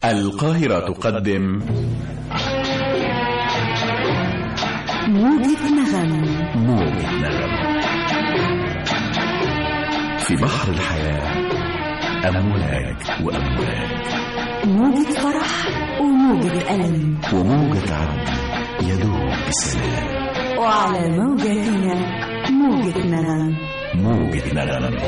القاهرة تقدم موجة نغم موجة نغم في بحر الحياة أمواج وأمواج موجة فرح وموجة ألم وموجة عدل يدوب بسلام وعلى موجتنا موجة نغم موجة نغم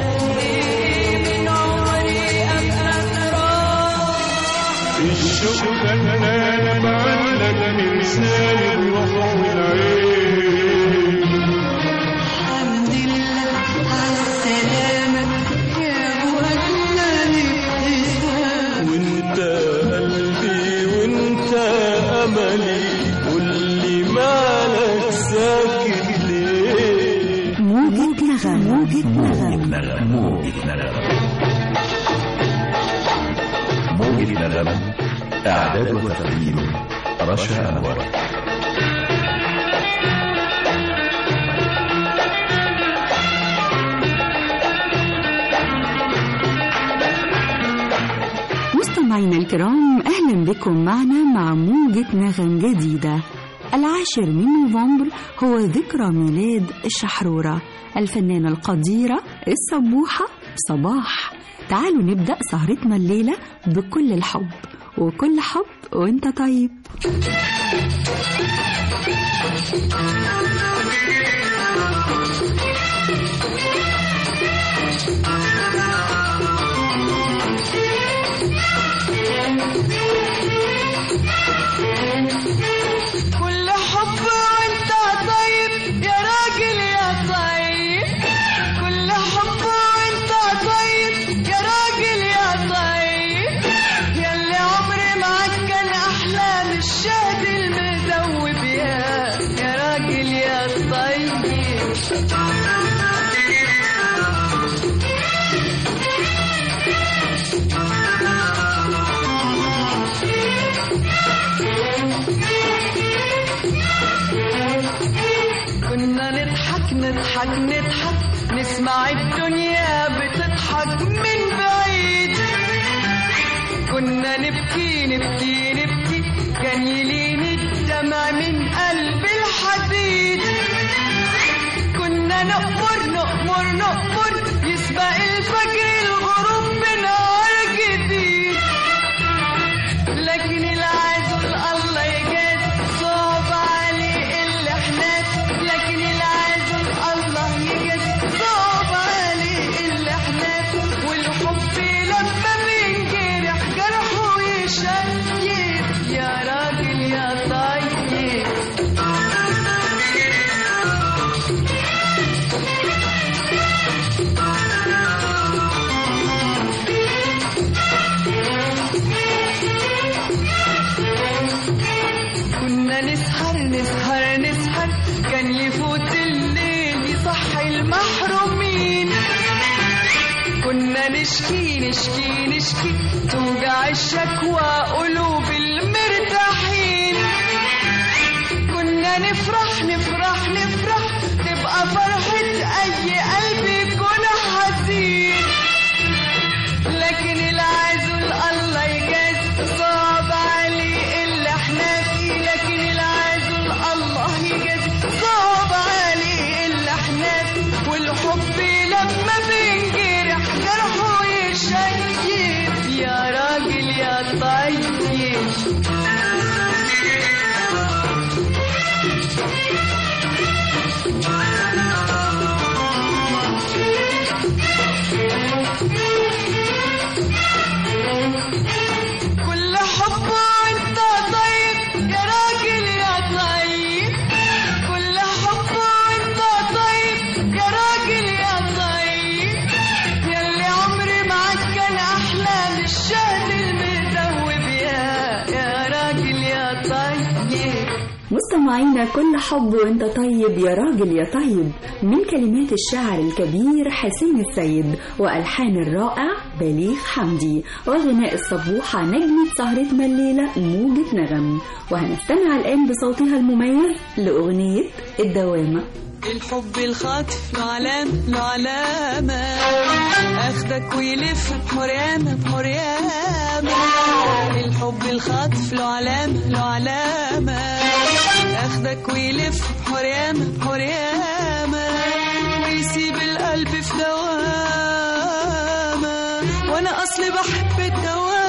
الشوق فنان معلق مرسال الروح والعين الحمد لله على السلامة يا وجنا الابتسام وانت قلبي وانت املي قولي مالك ساكت ليه موجة نغم موجة موجة نغم نغم موجة نغم موجة نغم إعداد وتقديم رشا أنور مستمعينا الكرام أهلا بكم معنا مع موجة نغم جديدة العاشر من نوفمبر هو ذكرى ميلاد الشحرورة الفنانة القديرة الصبوحة صباح تعالوا نبدأ سهرتنا الليلة بكل الحب وكل حب وانت طيب كل حب وانت طيب يا راجل يا طيب كل حب وانت طيب يا راجل يا طيب ياللي عمري معاك كان احلام الشهد المذوب يا يا راجل يا طيب كنا نضحك نضحك نضحك نسمع الدنيا بتضحك من بعيد كنا نبكي نبكي نبكي كان يلين الدمع من قلب الحديد كنا نأمر نأمر نأمر يسبق الفجر الغروب بنهار جديد لكن العزل الله يجاز صعب عليه اللي احنا لكن العزل الله يجاز صعب عليه اللي احنا والحب لما بينجرح جرحه يشيب يا راجل يا طيب كنا نسهر نسهر نسهر كان يفوت الليل يصحي المحرومين كنا نشكي نشكي نشكي توجع الشكوى قلوب المرتاحين كنا نفرح نفرح نفرح تبقى فرحة أي قلب يكون حزين لكن العزل الله يجاز صعب عليه اللي احنا فيه لكن العزل الله يجاز صعب عليه اللي احنا فيه والحب لما بينجرح جرحه يشيب يا راجل يا طيب كل حب وانت طيب يا راجل يا طيب كل حب وانت طيب يا راجل يا طيب ياللي عمري معاك كان احلام الشهد المذوب يا يا راجل يا طيب مستمعينا كل حب وانت طيب يا راجل يا طيب من كلمات الشاعر الكبير حسين السيد والحان الرائع بليغ حمدي وغناء الصبوحه نجمه سهرتنا الليله موجه نغم وهنستمع الان بصوتها المميز لاغنيه الدوامه الحب الخاطف له علامة له علامة اخدك ويلف بحريامة بحريامة الحب الخطف له علامة له علامة ياخدك ويلف حريامة حريامة ويسيب القلب في دوامة وانا اصلي بحب الدوامة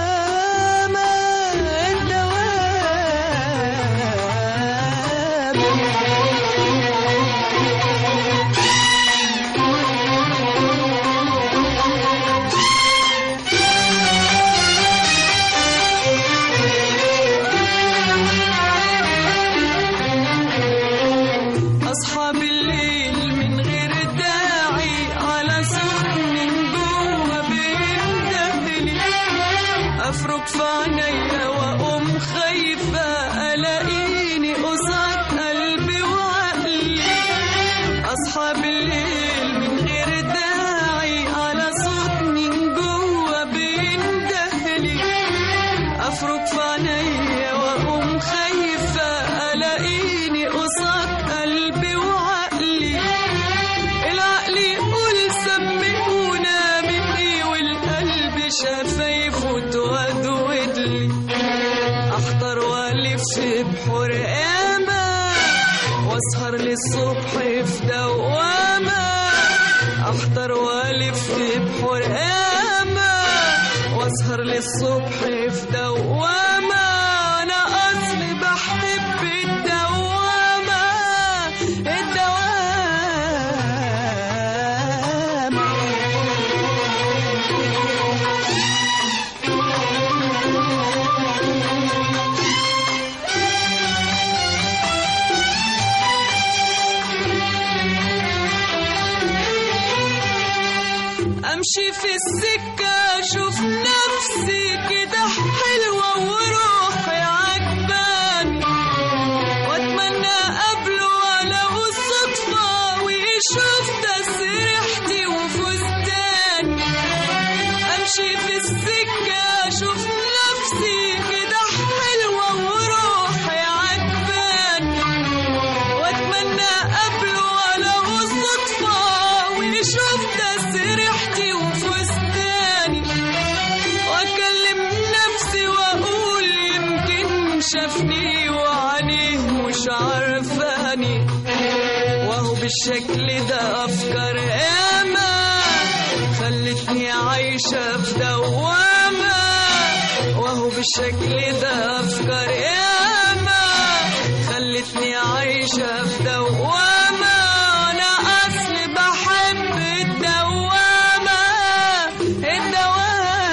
الدوامة أصحى بالليل من غير داعي على صوت من جوه بيندهلي أفرك في عينيا وأقوم خايفة ألاقيني قصاد قلبي وعقلي أصحى بالليل من غير داعي على صوت من جوه بيندهلي أفرك في عينيا وأقوم خايفة ألاقيني قصاد قلبي وعقلي العقل يقول سمعونا مني والقلب شفايفه تودود لي أحضر وألف بحرقامة وأسهر للصبح في دوامة أحضر وألف بحرقامة وأسهر للصبح في دوامة أنا أصلي بحب الدوامة الدوامة امشي في السكة اشوف نفسي كده حلوة وروحي عجباني واتمنى قبله ولو الصدفة ويشوف تسريحتي وفستاني امشي في السكة اشوف نفسي كده حلوة وروحي عجباني واتمنى قبله ولو الصدفة ويشوف تسريحتي وفستاني واكلم نفسي واقول يمكن شافني وعينيه مش عارفاني وهو بالشكل ده افكار ياما خلتني عايشة في دوامة وهو بالشكل ده افكار ياما خلتني عايشة في دوامة انا اصلي بحب الدوامة الدوامة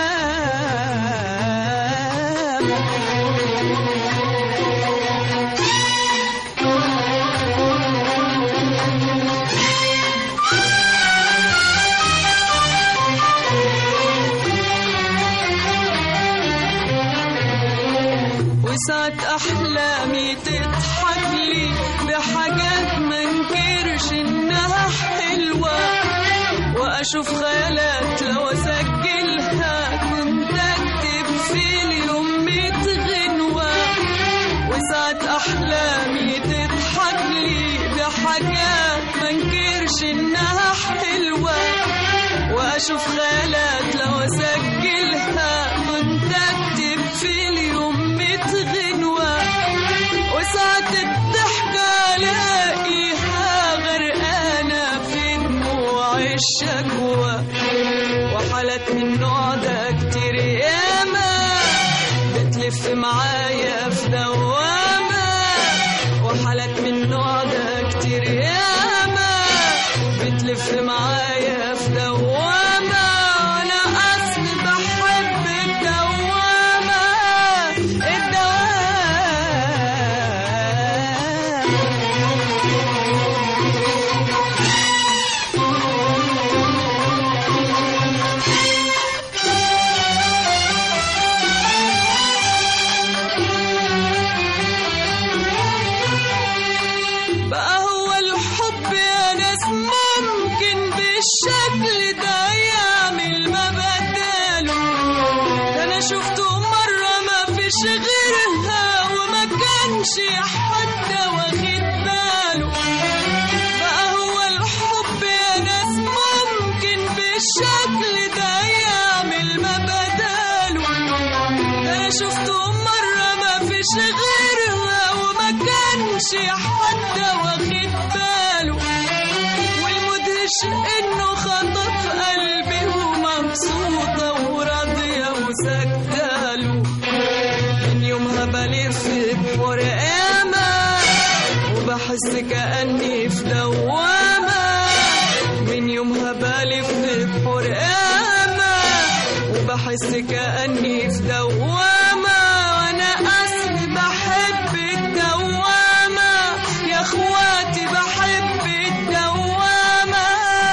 وساعة أحلامي تضحك لي بحاجات ما انكرش إنها حلوة وأشوف خيالات لو أسجلها كنت أكتب في اليوم ميت غنوة وساعة أحلامي تضحك لي بحاجات ما انكرش إنها حلوة وأشوف خيالات لو أسجلها كنت أكتب في اليوم ميت غنوة وساعة الضحكة ألاقيها غرقانة في دموع الشكوى وحالات من النوع ده كتير ياما بتلف معايا في دوامة وحالات من النوع ده كتير ياما بتلف معايا في دوامة أنا أصلي بحب الدوامة بقى هو الحب يا ناس ممكن بالشكل ده يعمل ما بداله ده انا شفته مرة ما فيش غيرها وما كانش حتى واخد باله بقى هو الحب يا ناس ممكن بالشكل ده يعمل ما بداله ده انا شفته شفته مرة ما فيش غيرها وما كانش حتى واخد باله والمدهش انه خطف قلبي ومبسوطة وراضية وسكتاله من يومها بلف بحور ياما وبحس كأني في دوامة من يومها بلف بحور ياما وبحس كأني في دوامة وأنا أصلي بحب الدوامة يا إخواتي بحب الدوامة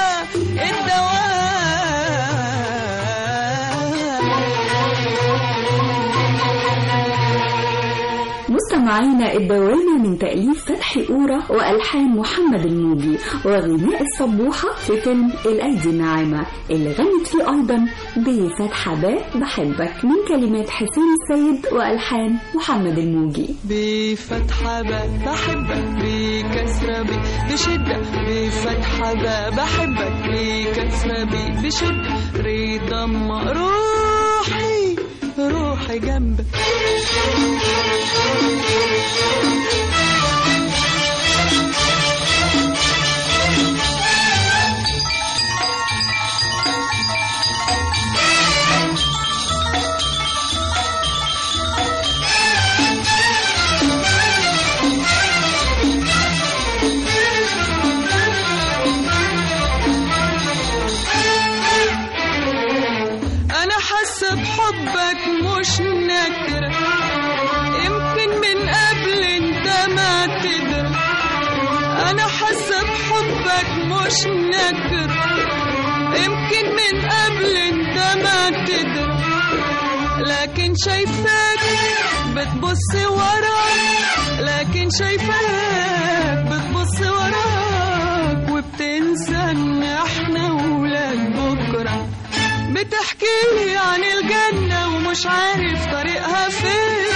الدوامة مستمعينا الدوامة من تأليف فتحي أورا وألحان محمد الموجي وغناء الصبوحة في فيلم الأيدي الناعمة اللي غنت فيه أيضا بفتحة باء بحبك من كلمات حسين السيد وألحان محمد الموجي بفتحة باء بحبك بكسرة بي بشدة بفتحة باء بحبك بكسرة بي بشدة رضا أما روحي روحي جنبك أنا حاسة بحبك مش نكرة يمكن من قبل انت ما تدري أنا حاسة بحبك مش نكرة يمكن من قبل انت ما تدري لكن شايفاك بتبص وراك لكن شايفاك بتبص وراك وبتنسى ان احنا ولاد بكره بتحكي لي عن الجنة ومش عارف طريقها فين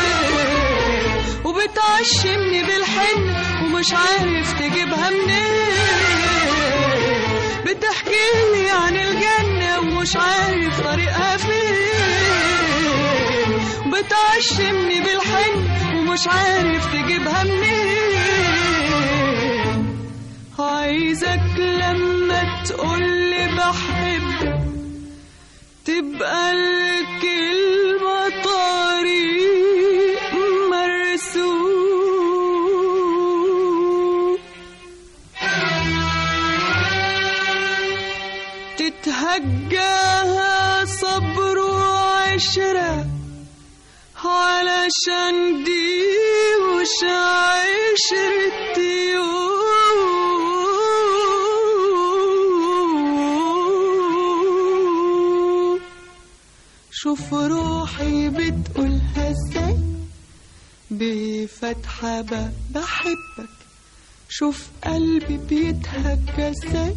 وبتعشمني بالحن ومش عارف تجيبها منين بتحكي لي عن الجنة ومش عارف طريقها فين بتعشمني بالحن ومش عارف تجيبها منين عايزك لما تقولي بحبك تبقى الكلمة طريق مرسوم تتهجاها صبر وعشرة علشان دي مش عشرة يوم شوف روحي بتقولها ازاي بفتحة ب- بحبك شوف قلبي بيتهجى ازاي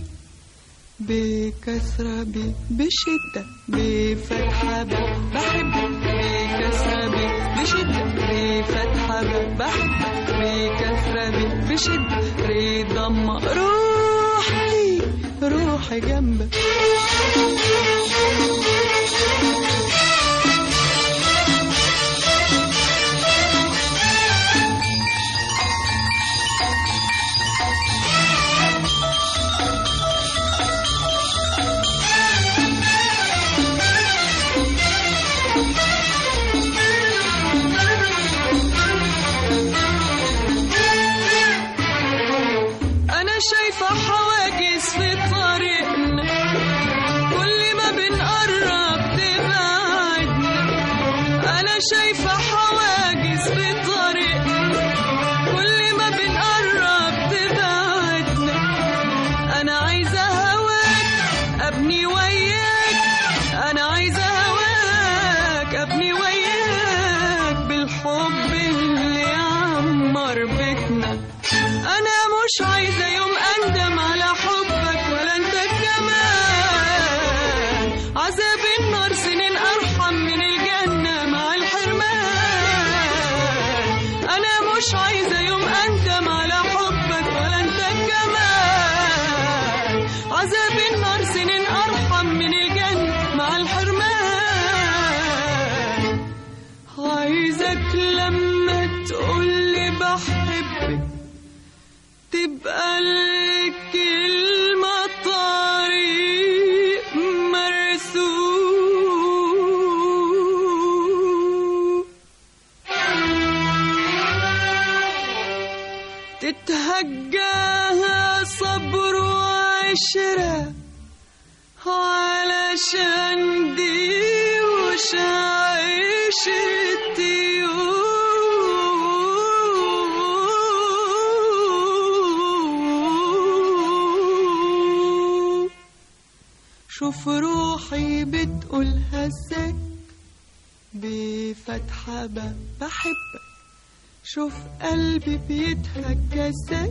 بكسرة ب بشدة بفتحة ب بحبك بكسرة ب بشدة بفتحة ب بحبك بكسرة ب بشدة رضا أما روحي روحي جنبك أنا شايفة حواجز في طريقنا كل ما بنقرب تبعدنا أنا شايفة حواجز في طريقنا كل ما بنقرب تبعدنا أنا عايزة هواك أبني وياك أنا عايزة هواك أبني وياك بالحب اللي يعمر بيتنا أنا مش عايزة يوم أندم على حبك ولا أنت كمان عذاب النار سنين أرحم من الجنة مع الحرمان أنا مش عايزة يوم أندم على حبك ولا أنت كمان عذاب النار سنين أرحم من الجنة مع الحرمان لك لما تقولي بحبك تبقى الكلمة طريق مرسوم تتهجاها صبر وعشرة علشان دي وش عيشتي شوف روحي بتقولها ازاي بفتحة ب- بحبك شوف قلبي بيتهجى ازاي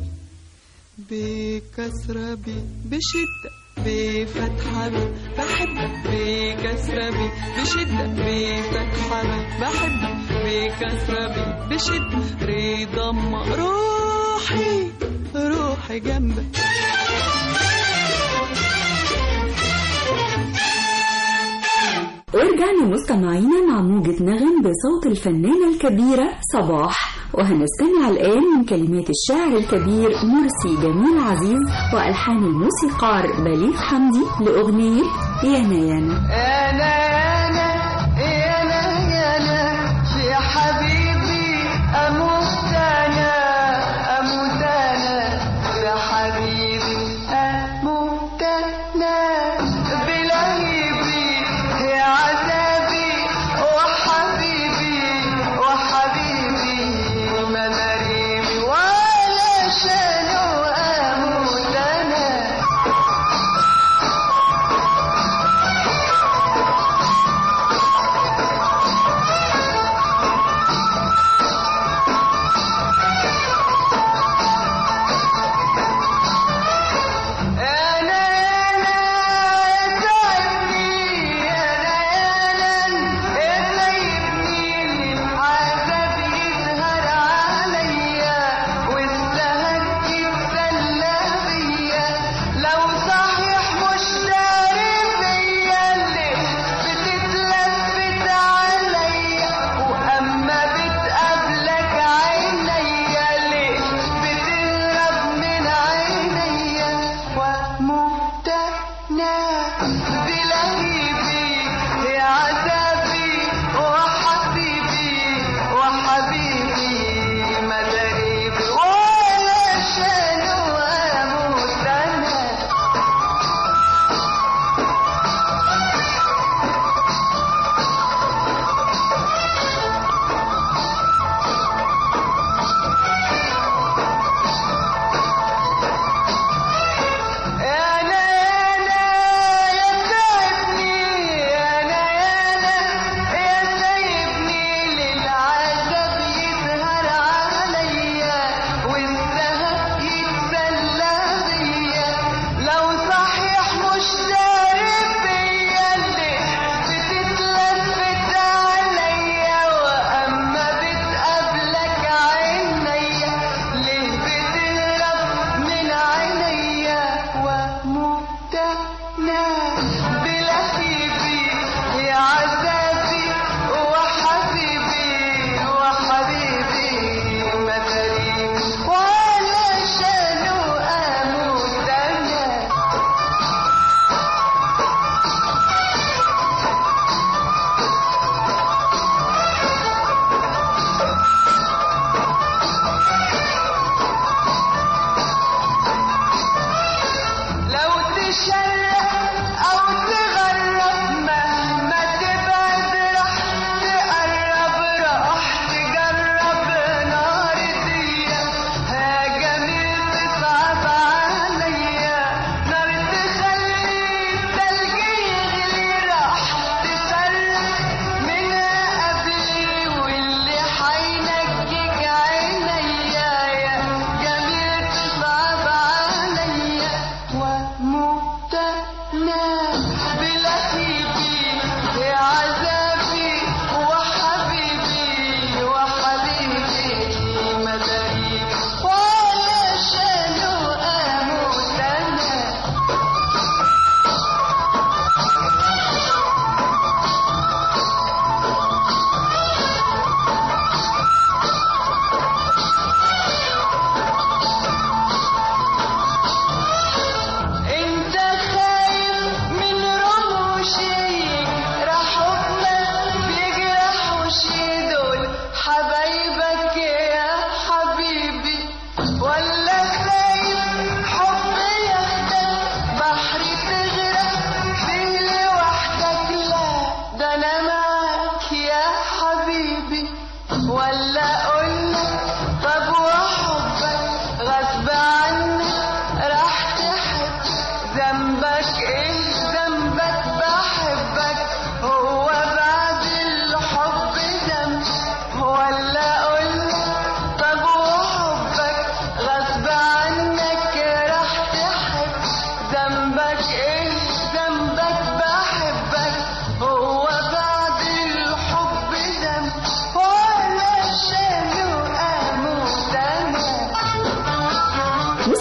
بكسرة ب بشدة بفتحة ب بحبك بكسرة ب بشدة بفتحة ب بحبك بكسرة ب بشدة رضا أما روحي روحي جنبك ورجعنا مستمعينا مع موجة نغم بصوت الفنانة الكبيرة صباح وهنستمع الآن من كلمات الشاعر الكبير مرسي جميل عزيز وألحان الموسيقار بليغ حمدي لأغنية يانا يانا انا انا انا انا في حبيبي اموت انا اموت انا في حبيبي اموت انا بلهيبي يا عذابي وحبيبي وحبيبي مناريبي ولا شانو اموت انا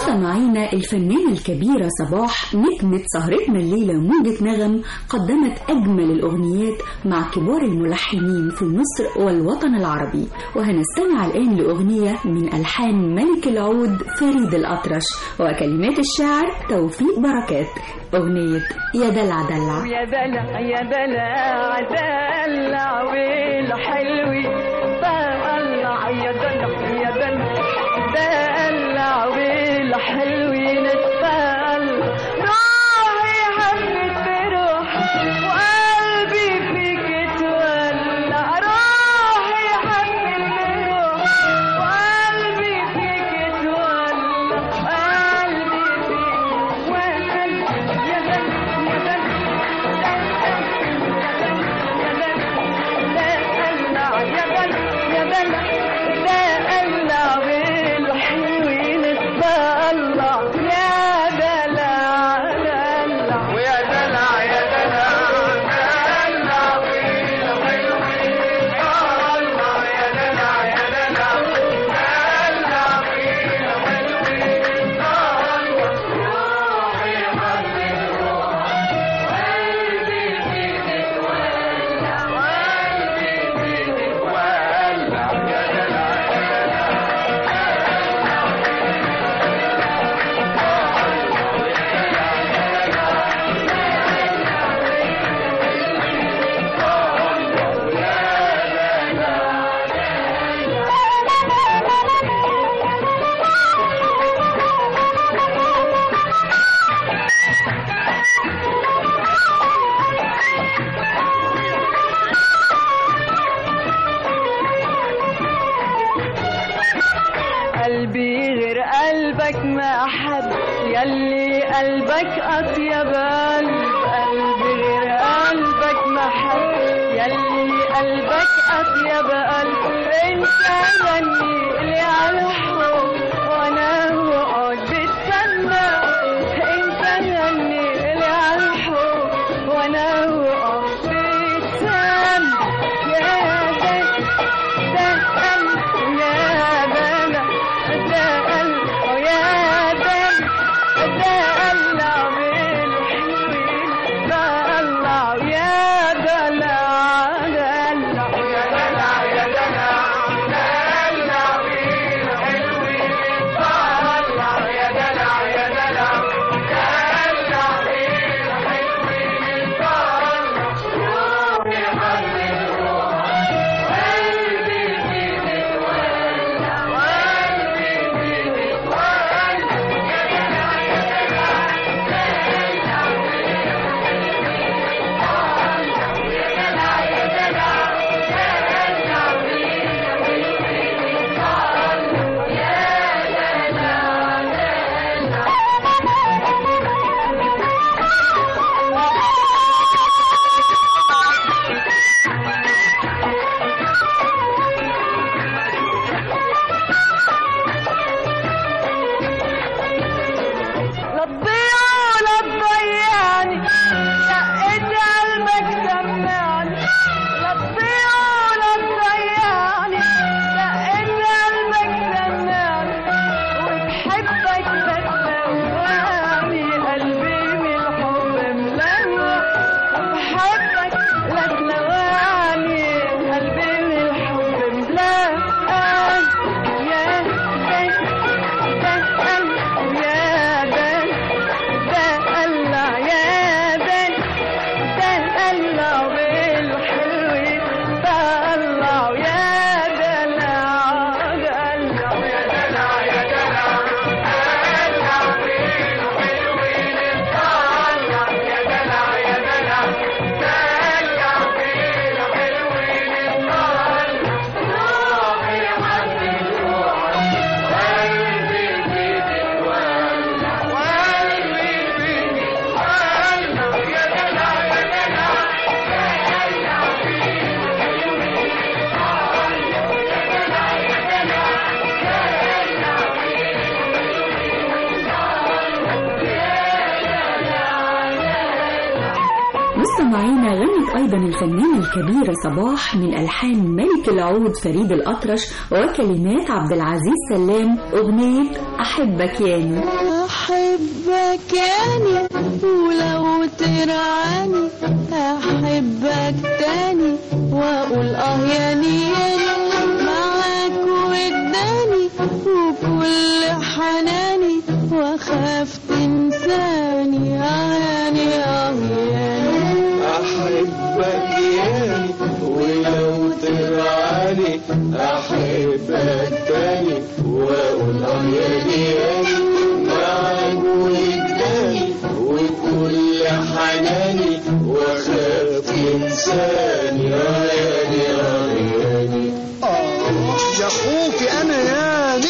مستمعينا الفنانة الكبيرة صباح نجمة سهرتنا الليلة موجة نغم قدمت أجمل الأغنيات مع كبار الملحنين في مصر والوطن العربي وهنستمع الآن لأغنية من ألحان ملك العود فريد الأطرش وكلمات الشاعر توفيق بركات أغنية يا دلع دلع يا دلع يا دلع دلع والحلوي طلع يا دلع يا دلع دلع والحلوي نتفل روحي حبت بروح وقلبي فيك تولع روحي حبت بروح وقلبي فيك تولع قلبي فيك وقلبي يا دلع يا قلبي غير قلبك ما حد يلي قلبك أطيب قلب قلبي غير قلبك ما حد يلي قلبك أطيب قلب انت غني لي على الحب وانا وقعد بستنى انت غني لي على الحب وانا وقعد بستنى يا ده مستمعينا غنت أيضا الفنانة الكبيرة صباح من ألحان ملك العود فريد الأطرش وكلمات عبد العزيز سلام أغنية أحبك ياني أحبك يعني ولو ترعاني أحبك تاني وأقول آه ياني ياني معاك وداني وكل حناني وأخاف تنساني آه ياني آه ياني أحبك ياني ولو ترعاني أحبك تاني وأقول آه ياني ياني معاك وجداني وكل حناني وأخاف تنساني آه ياني آه ياني يا اخوك انا ياني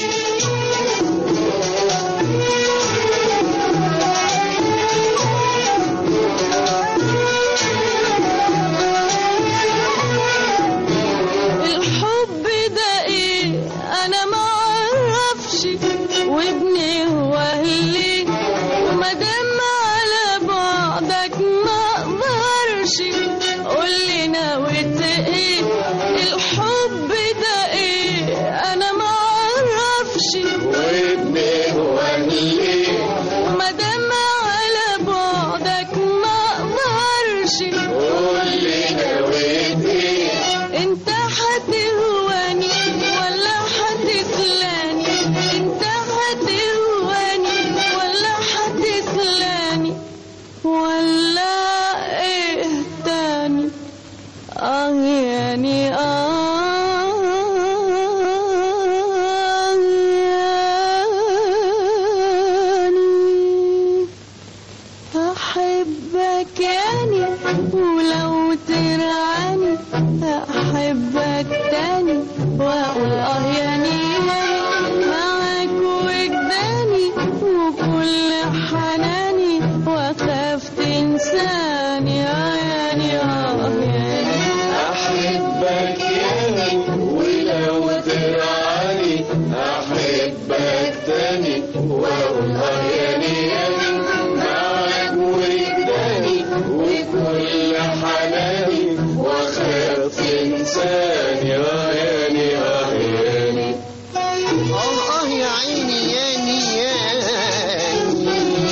الحب ده ايه انا ما اعرفش وابني هو اللي ومادام على بعضك ما اقدرش قولي نويت ايه الحب ده ايه انا ما اعرفش وابني هو اللي ومادام على بعضك ما اقدرش قولي نويت إيه انت هتهواني ولا هتسلاني انت هتهواني ولا هتسلاني ولا ايه تاني اه يعني اه يعني أحبك يعني ولو ترعاني أحبك تاني وأقول آه يعني معاك وجداني وكل حناني وأخاف تنساني آه يعني آه يعني أحبك ياني ولو ترعاني أحبك تاني وأقول آه ياني ياني معاك وجداني وكل حناني وأخاف تنساني آه ياني آه ياني اه اه يا عيني ياني ياني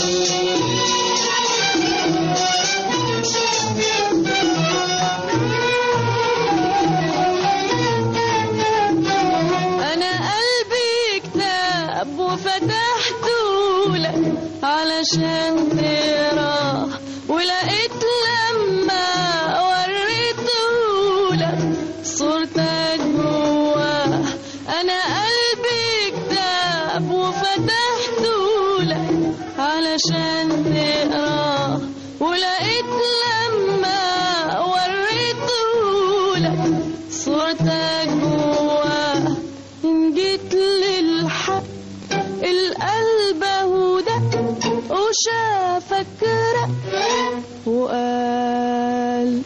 أنا قلبي كتاب وفتحته لك علشان تقراه ولقيت لما وريته لك صورتك جواه أنا قلبي كتاب وفتحته لك علشان تقراه ولقيت لما وريته لك صورتك جواه إن جيت للحق القلب اهو ده وشافك رق وقال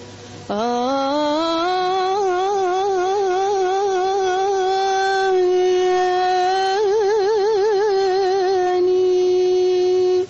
آه ياني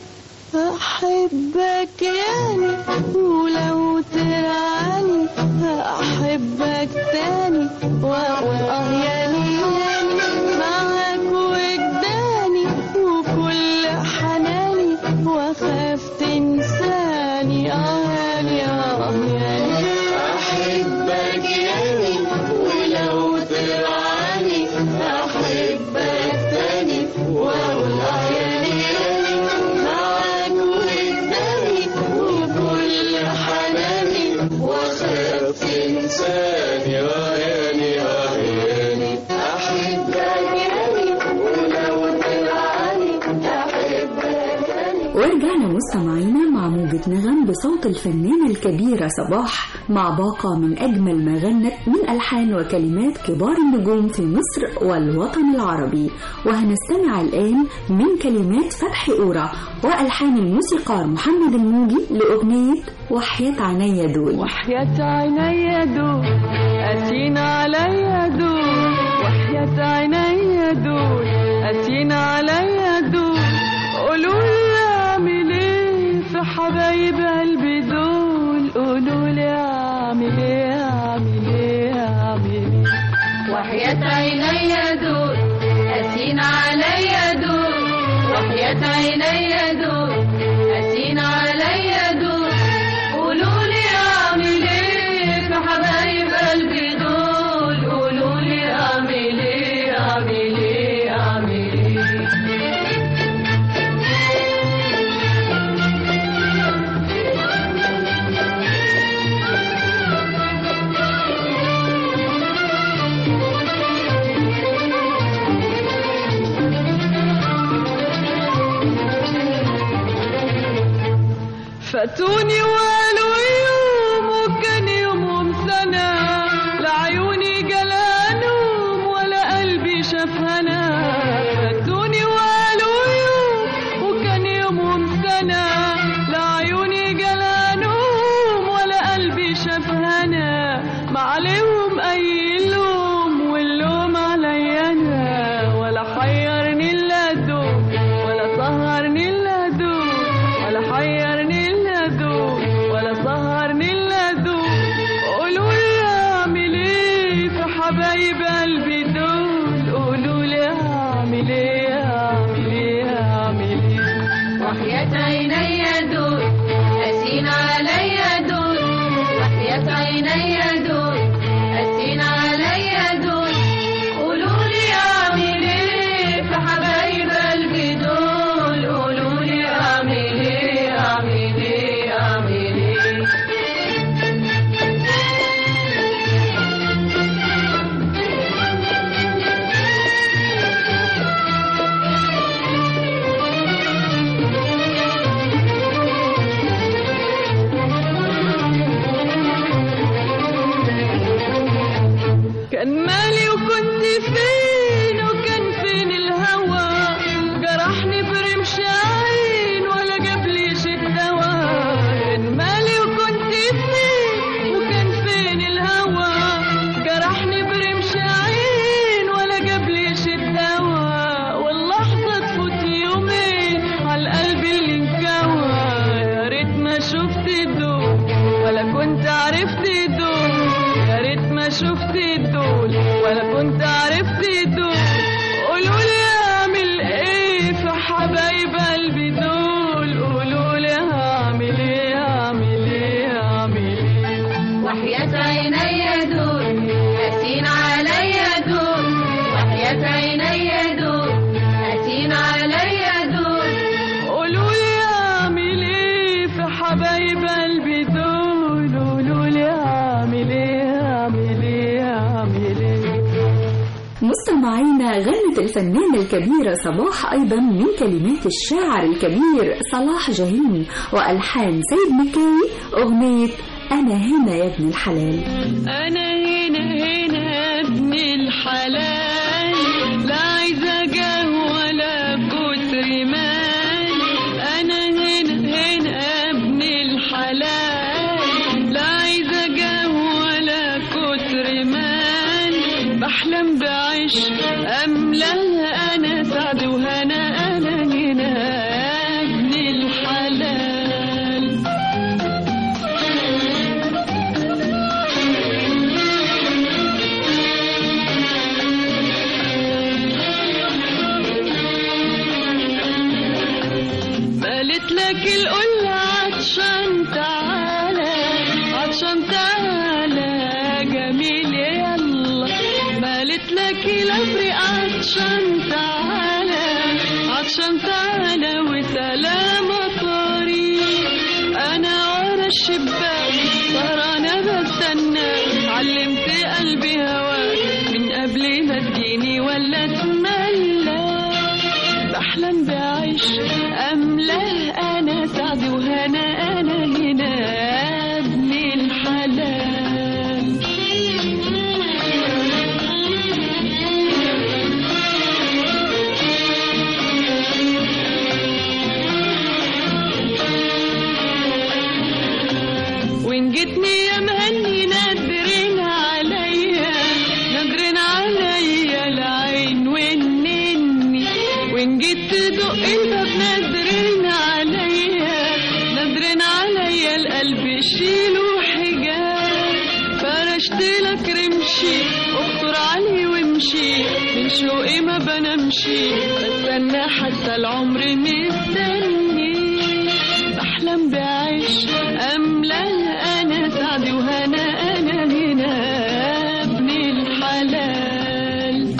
أحبك يعني ولو ترعاني أحبك تاني وأقول آه ياني ياني معاك وجداني وكل حناني وأخاف تنساني آه ياني آه ياني أحبك ياني ولو ترعاني أحبك تاني وأقول آه ياني ياني معاك وجداني وكل حناني وأخاف تنساني آه ياني آه ياني أحبك ياني ولو ترعاني أحبك تاني ورجعنا مستمعينا مع موجة نغم بصوت الفنانة الكبيرة صباح مع باقة من أجمل ما غنت من ألحان وكلمات كبار النجوم في مصر والوطن العربي وهنستمع الآن من كلمات فتحي أورا وألحان الموسيقار محمد الموجي لأغنية وحياة عينيا دول وحياة عيني دول قاسين عليا دول وحياة عيني دول قاسين عليا دول قولوا لي اعمل ايه في حبايب قلبي دول وحياة عيني دول قاسين عليا دول وحياة عيني دول قاسين عليا دول قولوا لي اعمل ايه في حبايب قلبي دول قولوا لي اعمل ايه اعمل ايه اعمل ايه فاتوني وقالوا يوم وكان يومهم سنة لعيوني جلانهم ولا قلبي شاف هنا فاتوني وقالوا يوم وكان يومهم سنة لعيوني جلانهم ولا قلبي شاف هنا ما عليهم أي لوم واللوم عليا أنا ولا حيرني إلا دوب ولا سهرني إلا دوب ولا حيرني إلا دوب ولا سهرني إلا دوب قولوا لي أعمل إيه في حبايب قلبي دول قولوا لي أعمل إيه أعمل إيه أعمل إيه وحياة عيني دول قاسين عليا دول وحياة عيني دول قاسين عليا دول قولوا لي اعمل ايه في حبايب قلبي دول قولوا لي اعمل ايه اعمل ايه اعمل ايه كان مالي وكنت فين وكان فين الهوى جرحني برمش عين ولا جاب لي شيء دواء كان مالي وكنت فين وكان فين الهوى جرحني برمش عين ولا جاب لي شيء دواء واللحظة تفوت يومين على القلب اللي انكوى يا ريت ما شفت دول ولا كنت عرفت دول يا ريت ما شفت دول ولا كنت عرفت دول قولوا لي اعمل ايه في حبايب قلبي دول قولوا لي اعمل ايه اعمل ايه اعمل ايه وحياة عيني دول قاسين عليا دول وحياة عيني دول قاسين عليا دول قولوا لي اعمل ايه في حبايب قلبي دول قولوا لي اعمل ايه اعمل ايه اعمل ايه مستمعينا غنت الفنانة الكبيرة صباح أيضا من كلمات الشاعر الكبير صلاح جاهين وألحان سيد مكاوي أغنية أنا هنا يا ابن الحلال أنا هنا هنا ابن الحلال لا عايزة جاه ولا كتر مال أنا هنا هنا ابن الحلال لا عايزة جاه ولا كتر مال بحلم بعيش أملاها أنا سعد وهنا أنا هنا ابن الحلال قالت لك القلة عطشان تعالى عطشان تعالى جميل يلا قالت لك الأفريق عطشان تعالى عطشان تعالى وسلام طريق أنا ورا الشباك سهرانة بستنى علمت قلبي هواك من قبل ما تجيني ولا تملى بحلم بعيش أملاه أنا سعد وهنا أنا هنا ابن الحلال وإن جيتني يا مهني نادرين عليا نادرين عليا العين والنني وإن جيت تدق الباب نادرين عليا نادرين عليا القلب شيله حجاب فرشت لك رمشي اخطر عليه من شوقي ما بنمشي بستنى حتى العمر مستني بحلم بعيش أملا أنا سعدي وهنا أنا هنا ابن الحلال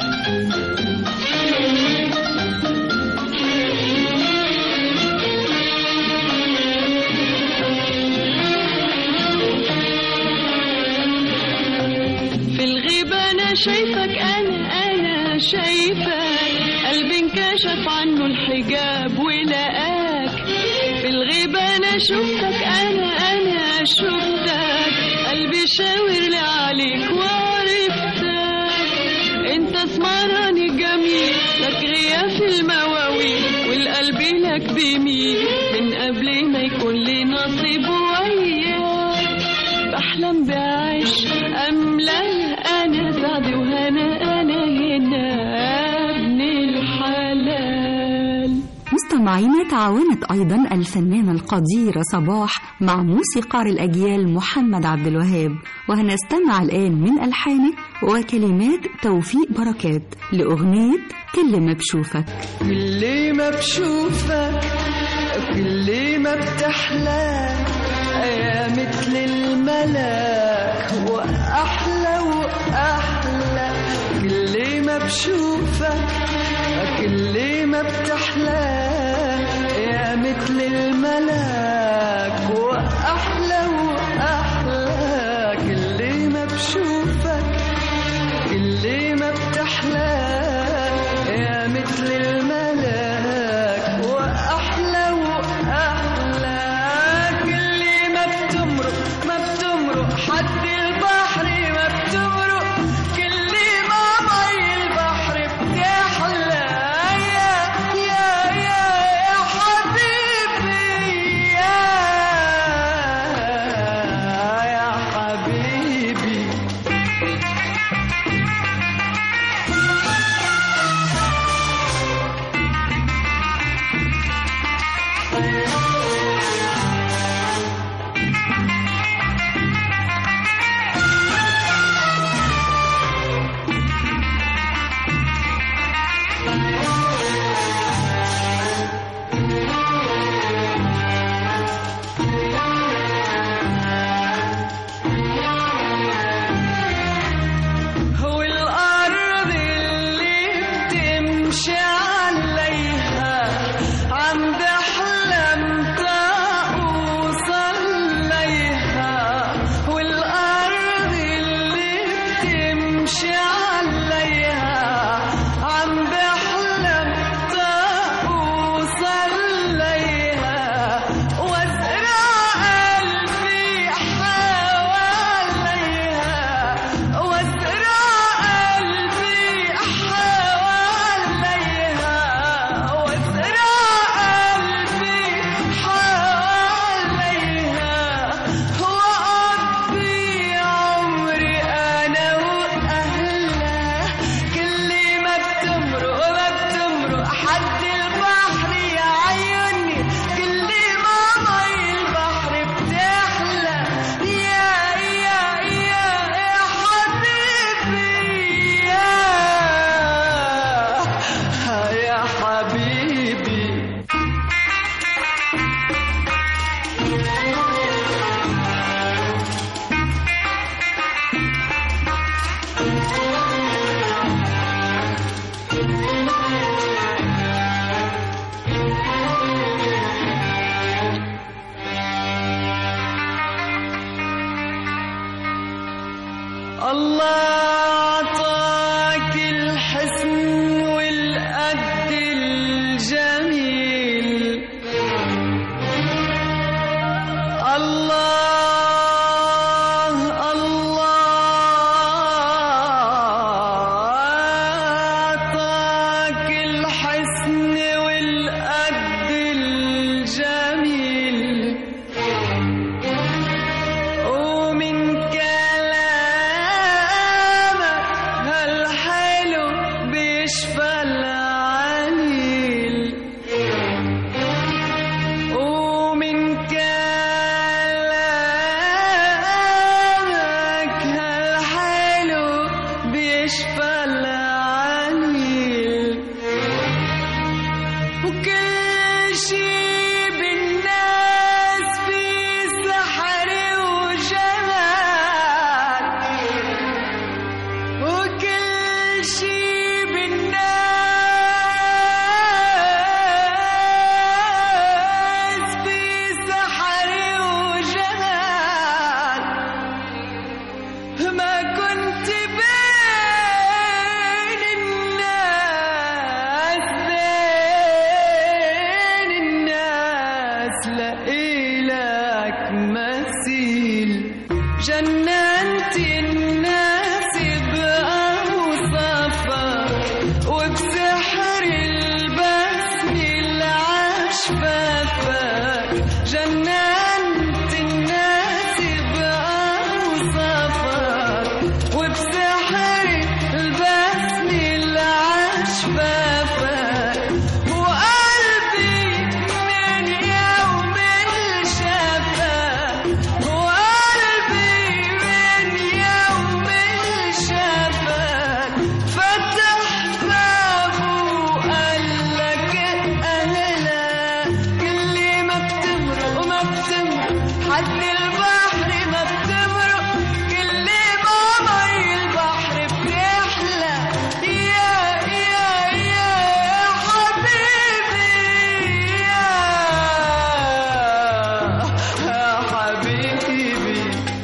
في الغيبة أنا شايفك أنا أنا شايفك قلبي انكشف عنه الحجاب ولقاك في الغيبة أنا شفتك أنا أنا شفتك قلبي شاور لي عليك وعرفتك انت اسمراني جميل لك غياب في المواويل والقلب لك بيميل من قبل ما يكون لي نصيب وياك بحلم بعيش أملا أنا سعدي وهنا أنا هنا ابن الحلال مستمعينا تعاونت أيضا الفنانة القديرة صباح مع موسيقار الأجيال محمد عبد الوهاب وهنستمع الآن من ألحانه وكلمات توفيق بركات لأغنية كل ما بشوفك كل ما بشوفك كل ما بتحلى يا مثل الملاك وأحلى وأحلى كل ما بشوفك كل ما بتحلى يا مثل الملاك وأحلى وأحلى كل ما بشوفك كل ما بتحلى يا مثل الملاك وأحلى وأحلى كل ما بتمرق ما بتمرق حد البحر ما بتمرق كل ما مي البحر بتحلى يا يا يا يا حبيبي يا يا حبيبي هو الأرض اللي بتمشي عليها عم بحلم أوصل ليها والأرض اللي بتمشي عليها عم بحلم أوصل ليها وازرع قلبي حواليها وازرع قلبي حواليها وازرع قلبي حواليها وأقضي عمري أنا وأهلها كل ما بتمرق ما بتمرق حد البحر يا عيوني كل ما مي البحر بتحلى يا يا يا يا حبيبي يا يا حبيبي الله عطاك الحسن والقد الجميل الله الله عطاك الحسن والقد الجميل ومن كلامك هالحلو بيشفى العليل ومن كلامك هالحلو بيشفى العليل يشيب الناس في سحر وجمال ما كنت بين الناس بين الناس لإلك مثيل جننت الناس بأوصافك وبسحر البسم العشفافك جننت الناس بأوصافك وبسحر البسم العشفافك وقلبي من يوم شافك وقلبي من يوم شافك فتح بابه وقال لك أهلا كل ما بتمرق وما بتمرق حد البحر ما بتمرق كل ما مي البحر بتحلى يا يا يا حبيبي يا يا حبيبي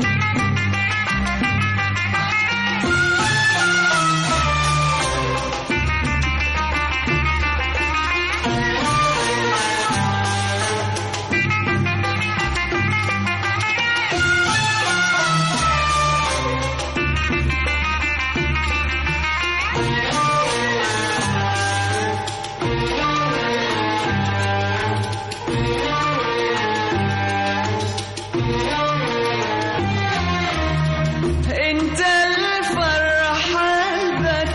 انت الفرحة اللي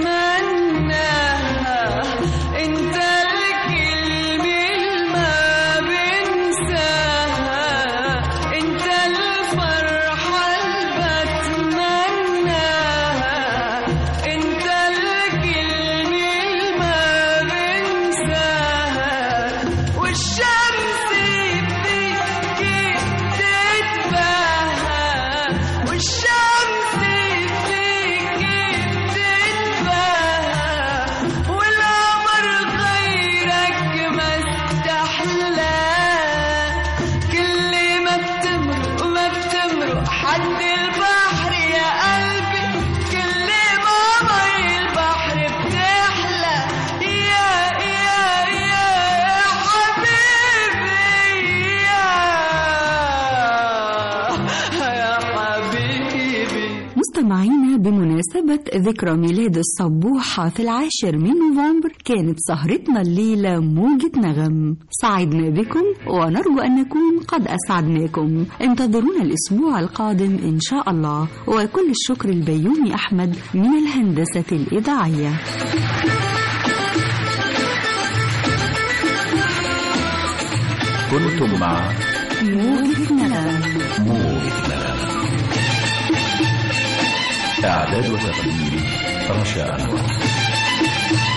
بتمناها انت الكلمة اللي ما بنساها انت الفرحة اللي بتمناها انت الكلمة اللي ما بنساها والشمس فيك تتباهى والشمس فيك تتباهى والقمر غيرك ما استحلى كل ما بتمرق وما بتمرق حد البحر يا قلبي كل ما مي البحر بتحلى يا يا يا حبيبي يا يا حبيبي مستمعينا بمناسبة ذكرى ميلاد الصبوحة في العاشر من نوفمبر كانت سهرتنا الليلة موجة نغم سعدنا بكم ونرجو أن نكون قد أسعدناكم انتظرونا الأسبوع القادم إن شاء الله وكل الشكر البيومي أحمد من الهندسة الإذاعية كنتم مع موجة نغم موجة نغم إعداد وتقديم رشا أنور